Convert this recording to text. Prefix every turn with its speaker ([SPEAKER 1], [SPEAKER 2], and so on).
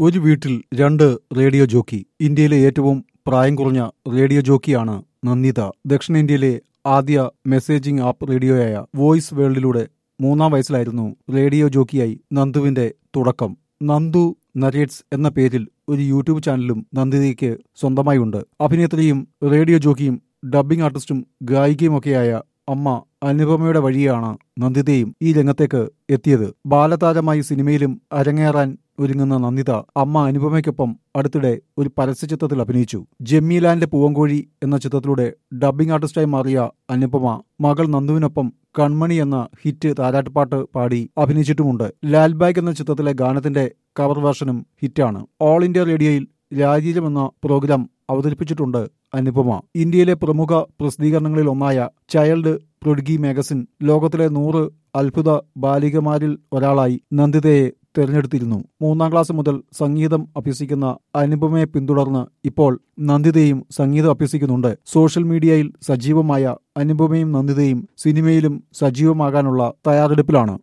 [SPEAKER 1] ഒരു വീട്ടിൽ രണ്ട് റേഡിയോ ജോക്കി ഇന്ത്യയിലെ ഏറ്റവും പ്രായം കുറഞ്ഞ റേഡിയോ ജോക്കിയാണ് നന്ദിത ദക്ഷിണേന്ത്യയിലെ ആദ്യ മെസ്സേജിംഗ് ആപ്പ് റേഡിയോയായ വോയിസ് വേൾഡിലൂടെ മൂന്നാം വയസ്സിലായിരുന്നു റേഡിയോ ജോക്കിയായി നന്ദുവിന്റെ തുടക്കം നന്ദു നരേറ്റ്സ് എന്ന പേരിൽ ഒരു യൂട്യൂബ് ചാനലും നന്ദിതയ്ക്ക് സ്വന്തമായി ഉണ്ട് അഭിനേത്രിയും റേഡിയോ ജോക്കിയും ഡബ്ബിംഗ് ആർട്ടിസ്റ്റും ഗായികയുമൊക്കെയായ അമ്മ അനുപമയുടെ വഴിയാണ് നന്ദിതയും ഈ രംഗത്തേക്ക് എത്തിയത് ബാലതാരമായി സിനിമയിലും അരങ്ങേറാൻ ഒരുങ്ങുന്ന നന്ദിത അമ്മ അനുപമയ്ക്കൊപ്പം അടുത്തിടെ ഒരു പരസ്യചിത്രത്തിൽ അഭിനയിച്ചു ജമ്മീലാൻഡ് പൂവങ്കോഴി എന്ന ചിത്രത്തിലൂടെ ഡബ്ബിംഗ് ആർട്ടിസ്റ്റായി മാറിയ അനുപമ മകൾ നന്ദുവിനൊപ്പം കൺമണി എന്ന ഹിറ്റ് താരാട്ടുപാട്ട് പാടി അഭിനയിച്ചിട്ടുമുണ്ട് ലാൽബാഗ് എന്ന ചിത്രത്തിലെ ഗാനത്തിന്റെ കവർ വേർഷനും ഹിറ്റാണ് ഓൾ ഇന്ത്യ റേഡിയോയിൽ രാജീരം എന്ന പ്രോഗ്രാം അവതരിപ്പിച്ചിട്ടുണ്ട് അനുപമ ഇന്ത്യയിലെ പ്രമുഖ പ്രസിദ്ധീകരണങ്ങളിൽ ഒന്നായ ചൈൽഡ് പ്രൊഡ്ഗി മാഗസിൻ ലോകത്തിലെ നൂറ് അത്ഭുത ബാലികമാരിൽ ഒരാളായി നന്ദിതയെ തെരഞ്ഞെടുത്തിരുന്നു മൂന്നാം ക്ലാസ് മുതൽ സംഗീതം അഭ്യസിക്കുന്ന അനുപമയെ പിന്തുടർന്ന് ഇപ്പോൾ നന്ദിതയും സംഗീതം അഭ്യസിക്കുന്നുണ്ട് സോഷ്യൽ മീഡിയയിൽ സജീവമായ അനുപമയും നന്ദിതയും സിനിമയിലും സജീവമാകാനുള്ള തയ്യാറെടുപ്പിലാണ്